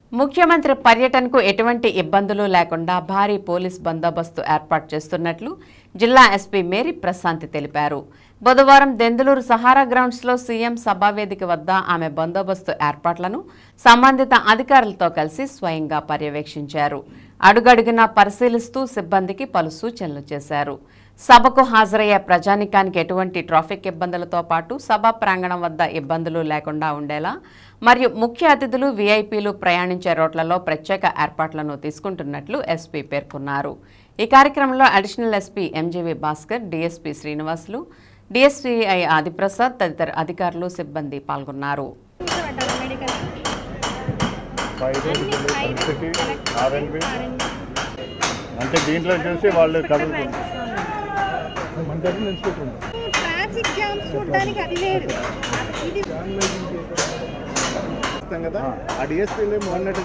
ముఖ్యమంత్రి పర్యటనకు ఎటువంటి ఇబ్బందులు లేకుండా భారీ పోలీస్ బందోబస్తు ఏర్పాటు చేస్తున్నట్లు జిల్లా ఎస్పీ మేరీ ప్రశాంతి తెలిపారు బుధవారం దెందులూరు సహారా గ్రౌండ్స్లో సీఎం సభావేదిక వద్ద ఆమె బందోబస్తు ఏర్పాట్లను సంబంధిత అధికారులతో కలిసి స్వయంగా పర్యవేక్షించారు అడుగడుగునా పరిశీలిస్తూ సిబ్బందికి పలు సూచనలు చేశారు సభకు హాజరయ్యే ప్రజానికానికి ఎటువంటి ట్రాఫిక్ ఇబ్బందులతో పాటు సభ ప్రాంగణం వద్ద ఇబ్బందులు లేకుండా ఉండేలా మరియు ముఖ్య అతిథులు వీఐపీలు ప్రయాణించే రోడ్లలో ప్రత్యేక ఏర్పాట్లను తీసుకుంటున్నట్లు ఎస్పీ పేర్కొన్నారు ఈ కార్యక్రమంలో additional SP MGV Bhaskar DSP Srinivasulu DSPI Adiprasad తదితర అధికారులు సిబ్బంది పాల్గొన్నారు ఫైర్ సిటీ ఆర్ఎన్బి అంటే దీంట్లో చూసి వాళ్ళు కదులుతుంది ట్రాఫిక్ జామ్స్ చూడడానికి అది వేరు ఇది ఇస్తాం కదా ఆ డిఎస్పీలు మొన్నటి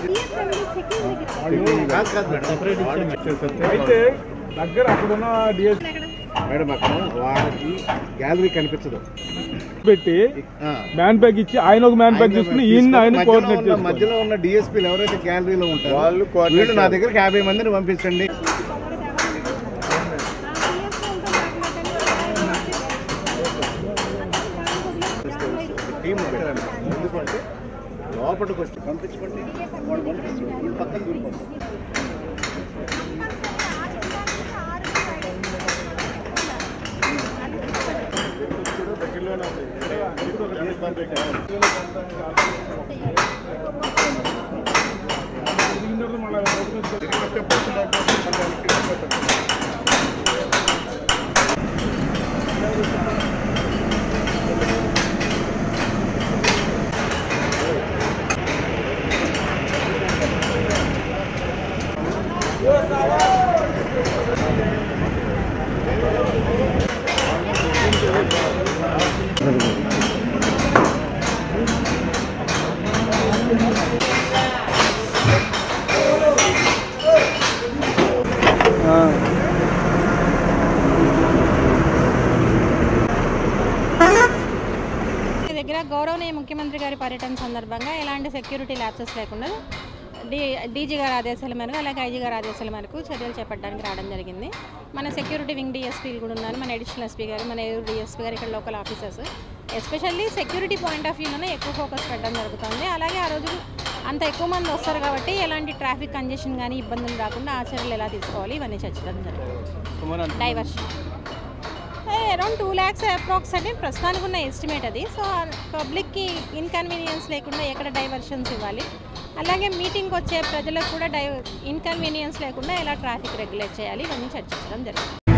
కాదు కాదు మేడం వాళ్ళు ఇచ్చేసేస్తే అయితే దగ్గర అక్కడున్న డిఎస్ మేడం అక్కడ వాళ్ళకి గ్యాలరీ కనిపించదు పెట్టి ఆ. మ్యాన్ బ్యాగ్ ఇచ్చి ఆయన ఒక మ్యాన్ బ్యాగ్ తీసుకుని ఈయన ఆయన మధ్యలో కోఆర్డినేట్ ఉన్న- చేసుకోవాలి మధ్యలో ఉన్న డిఎస్పీలు ఎవరైతే గ్యాలరీలో ఉంటారో వాళ్ళు వీళ్ళు నా దగ్గరికి యాభై మందిని పంపించండి టీం పెట్టాలి ఎందుకంటే లోపలికి వచ్చి పంపించుకోండి వాడు పంపిస్తాడు వీళ్ళు పక్కన దూరిపోతారు మీ దగ్గర గౌరవనీయ ముఖ్యమంత్రి గారి పర్యటన సందర్భంగా ఎలాంటి సెక్యూరిటీ ల్యాప్సెస్ లేకుండా డి డీజీ గారి ఆదేశాల మేరకు అలాగే ఐజీ గారి ఆదేశాల మేరకు చర్యలు చేపట్టడానికి రావడం జరిగింది మన సెక్యూరిటీ వింగ్ డిఎస్పీలు కూడా ఉన్నారు మన అడిషనల్ ఎస్పీ గారు మన ఏలూరు డిఎస్పీ గారు ఇక్కడ local officers especially security point of వ్యూలోనే ఎక్కువ ఫోకస్ పెట్టడం జరుగుతుంది అలాగే ఆ రోజు అంత ఎక్కువ మంది వస్తారు కాబట్టి ఎలాంటి ట్రాఫిక్ కంజెషన్ కానీ ఇబ్బందులు రాకుండా ఆ చర్యలు ఎలా తీసుకోవాలి ఇవన్నీ చర్చించడం జరిగింది diversion around two lakhs approx అంటే ప్రస్తుతానికి ఉన్న ఎస్టిమేట్ అది సో పబ్లిక్కి ఇన్కన్వీనియన్స్ లేకుండా ఎక్కడ డైవర్షన్స్ ఇవ్వాలి అలాగే మీటింగ్కి వచ్చే ప్రజలకు కూడా డై ఇన్కన్వీనియన్స్ లేకుండా ఎలా ట్రాఫిక్ రెగ్యులేట్ చేయాలి ఇవన్నీ చర్చించడం జరిగింది